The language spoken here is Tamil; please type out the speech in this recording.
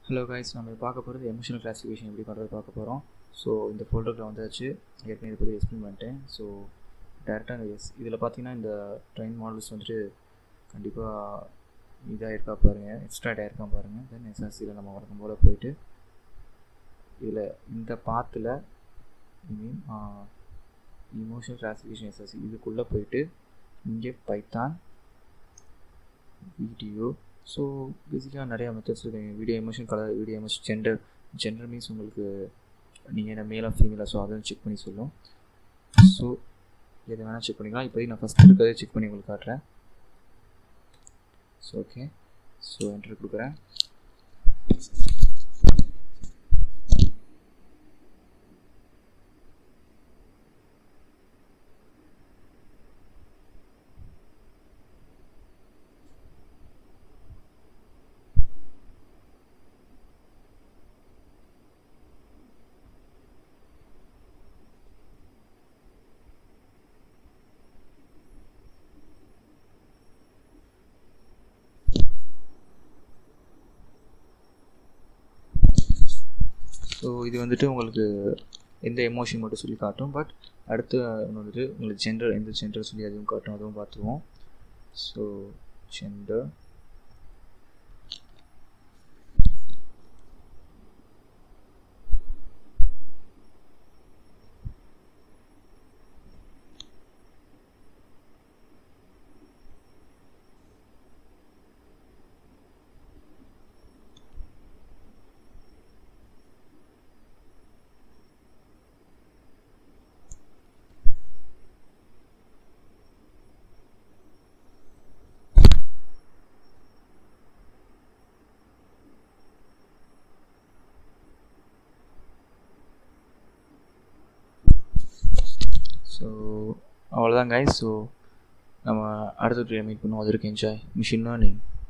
ஹலோ கைஸ் நம்ம பார்க்க போகிறது எமோஷனல் கிளாசிஃபிகேஷன் எப்படி பண்ணுறது பார்க்க போகிறோம் ஸோ இந்த ஃபோல்டரில் வந்தாச்சு ஏற்கனவே இதை பற்றி எக்ஸ்பிளைன் பண்ணிட்டேன் ஸோ டேரெக்டாக எஸ் இதில் பார்த்தீங்கன்னா இந்த ட்ரெயின் மாடல்ஸ் வந்துட்டு கண்டிப்பாக இதாக இருக்கா பாருங்கள் எக்ஸ்ட்ரா இருக்கா பாருங்கள் தென் எஸ்எஸ்சியில் நம்ம வழக்கம் போல் போயிட்டு இதில் இந்த பாத்தில் I mean emotional classification SSC இதுக்குள்ளே போயிட்டு இங்கே பைத்தான் வீடியோ ஸோ பேசிக்காக நிறையா மெத்தட்ஸ் இருக்குது video emotion colour video emotion gender gender means உங்களுக்கு நீங்கள் என்ன மேலாக ஃபீமேலாக ஸோ அதை செக் பண்ணி சொல்லும் ஸோ எதை வேணால் செக் பண்ணிக்கலாம் இப்போ நான் ஃபஸ்ட் இருக்கிறதே செக் பண்ணி உங்களுக்கு காட்டுறேன் ஸோ ஓகே ஸோ என்ட்ரு கொடுக்குறேன் ஸோ இது வந்துட்டு உங்களுக்கு எந்த எமோஷன் மட்டும் சொல்லி காட்டும் பட் அடுத்து வந்துட்டு உங்களுக்கு ஜெண்டர் எந்த ஜெண்டர் சொல்லி அதுவும் காட்டும் அதுவும் பார்த்துருவோம் ஸோ ஜெண்டர் ஸோ அவ்வளோதான் கைஸ் ஸோ நம்ம அடுத்த வீடியோ மீட் பண்ணுவோம் அது வரைக்கும் என்ஜாய் மிஷின் லேர்னிங்